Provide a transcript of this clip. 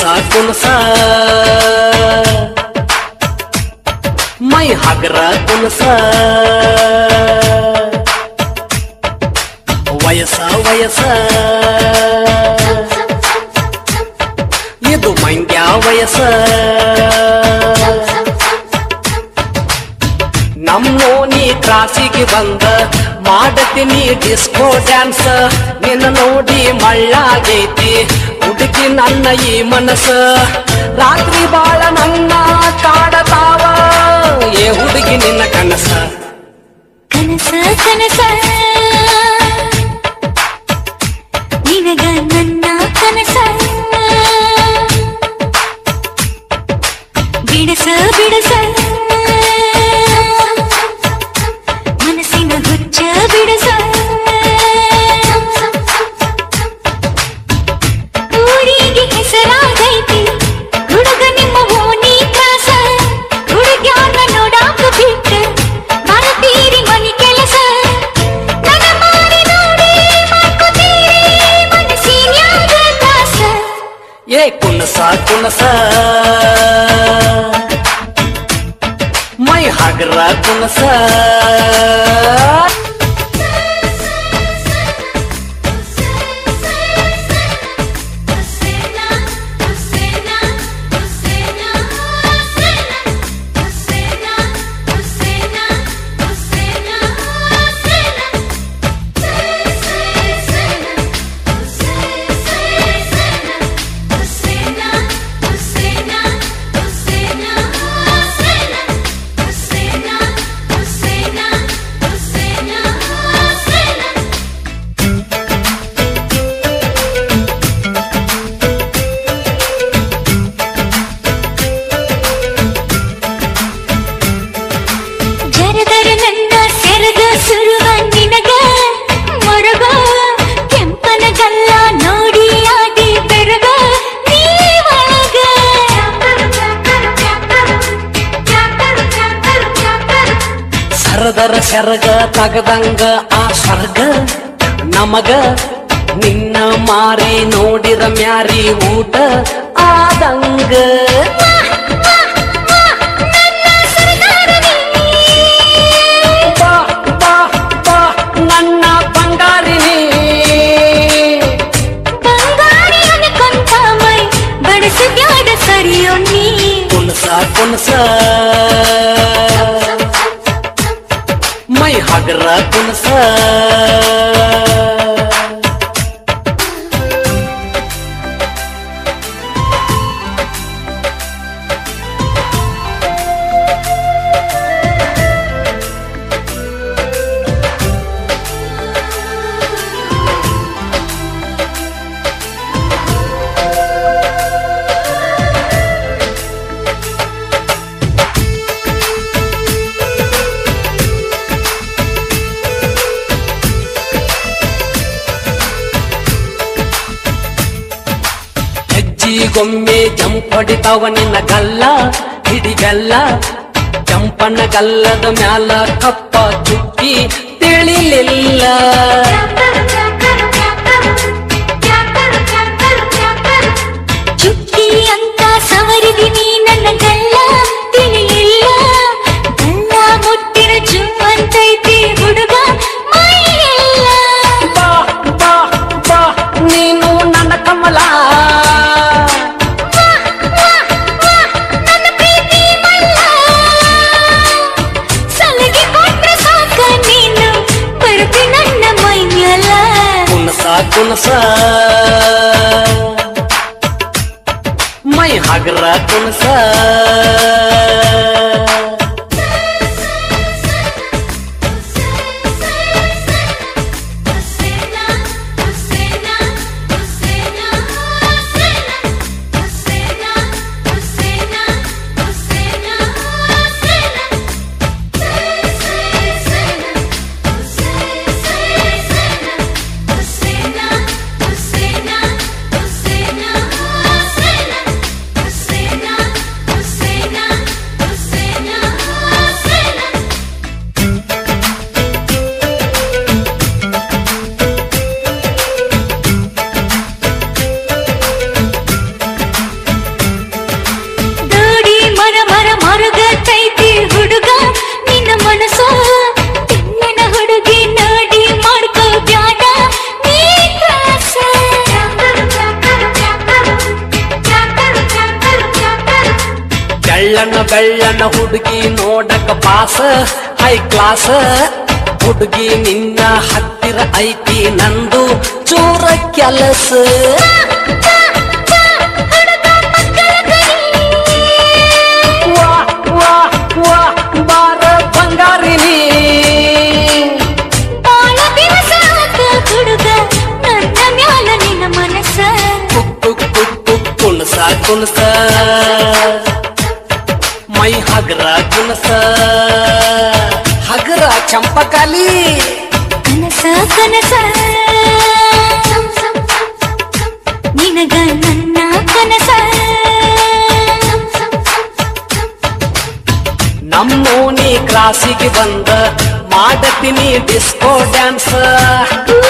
ಕುಣಸ ಮೈ ಹಗರ ಕುಣಸ ವಯಸ್ಸ ವಯಸ್ಸ ಇದು ಮಂಗ್ಯ ವಯಸ್ಸ ನಮ್ಮೋನಿ ಕ್ರಾಸಿಗೆ ಬಂದ ಮಾಡತೀನಿ ಡಿಸ್ಕೋ ಡ್ಯಾನ್ಸ್ ನಿನ್ನ ನೋಡಿ ಮಳ್ಳಾಗೈತಿ ಹುಡುಗಿ ನನ್ನ ಈ ಮನಸ್ಸ ರಾತ್ರಿ ಬಾಳ ನನ್ನ ಕಾಡತಾವ ಏ ಹುಡುಗಿ ನಿನ್ನ ಕನಸ ಕನಸ ಕನಸ ನಿನಗ ನನ್ನ ಕನಸ ಬಿಡಸ ಬಿಡಸ ಮನಸ್ಸಿನ ಹುಚ್ಚ ಬಿಡಸ ಊರಿಗೆ ಹೆಸರಾಗೈತಿ ಹುಡುಗ ನಿಮ್ಮ ಓಣಿ ತ್ರಾಸ ಹುಡುಗ್ಯಾರ ನೋಡಾಕ ಬಿಟ್ಟ ಬರತೀರಿ ಮನಿ ಕೆಲಸ ನನ್ನ ಮಾರಿ ನೋಡಿ ಮಾಡ್ಕೋತೀರಿ ಮನಸ್ಸಿನ್ಯಾಗ ತ್ರಾಸ ಏ ಕುಣಸ ಕುಣಸ ಮೈ ಹಗರ ಕುಣಸ ಜರದರ ನನ್ನ ಸೆರಗ ಸುರುವ ನಿನಗ ಮೊರಗ ಕೆಂಪನ ಗಲ್ಲ ನೋಡಿ ಆದಿ ಬೆರಗ ನೀವಳಗ ಸರದರ ಸೆರಗ ತಗದಂಗ ಆ ಸ್ವರ್ಗ ನಮಗ ನಿನ್ನ ಮಾರಿ ನೋಡಿರ ಮ್ಯಾರಿ ಊಟ ಆದಂಗ ಬಾ ಬಾ ಬಾ ನನ್ನ ಬಂಗಾರಿನಿ ಬಂಗಾರಿ ಅನ್ಕೊಂತ ಮೈ ಬಡಸಬ್ಯಾಡ ಸರಿಯೋ ನೀ ಕುಣಸ ಕುಣಸ ಮೈ ಹಗರ ಕುಣಸ ಹೆಜ್ಜಿಗೊಮ್ಮೆ ಜಂಪ್ ಹೊಡಿತಾವ ನಿನ್ನ ಗಲ್ಲ ಹಿಡಿಗಲ್ಲ ಜಂಪನ ಗಲ್ಲದ ಮ್ಯಾಲ ಕಪ್ಪ ಚುಕ್ಕಿ ತಿಳಿಲಿಲ್ಲ ಚುಕ್ಕಿ ಅಂತ ಸವರಿದಿನಿ ನನ್ನ ಗಲ್ಲ ತಿಳಿಲಿಲ್ಲ ಗಲ್ಲ ಮುಟ್ಟಿರ ಜುಮ್ಮಂತೈತಿ ಹುಡುಗ ಮೈಯೆಲ್ಲ ಬಾ ಬಾ ಬಾ ನೀನು ನನ್ನ ಕಮಲ ನನ್ನ ಪ್ರೀತಿ ಮಲ್ಲ ಸಲಗಿ ಕೊಟ್ರೆ ಸಾಕ ನೀನು ಬರ್ತಿ ನನ್ನ ಮೈಯಲ್ಲ ಕುಣಸ ಕುಣಸ ಮೈ ಹಗರ ಕುಣಸ Hussein, Hussein, Hussein, Hussein, ಬೆಳ್ಳನ ಬೆಳ್ಳನ ಹುಡುಗಿ ನೋಡಕ ಪಾಸ ಹೈ ಕ್ಲಾಸ್ ಹುಡುಗಿ ನಿನ್ನ ಹತ್ತಿರ ಐತಿ ನಂದು ಚೂರ ಕೆಲಸ ವಾ ವಾ ವಾ ಬಾರ ಬಂಗಾರಿನಿ ಬಾಳ ಬಿರುಸಾದ ಹುಡುಗ ನನ್ನ ಮ್ಯಾಲ ನಿನ್ನ ಮನಸ್ಸ ಕುಕ್ಕು ಕುಕ್ಕು ಕುಣಸ ಕುಣಸ ಮೈ ಹಗರ ಕುಣಸ ಹಗರ ಚಂಪಕಾಲಿ ಕನಸ ಕನಸ ನಿನಗ ನನ್ನ ಕನಸ ನಮ್ಮೋನಿ ಕ್ರಾಸಿಗೆ ಬಂದ ಮಾಡತೀನಿ ಡಿಸ್ಕೋ ಡ್ಯಾನ್ಸ್ ಊ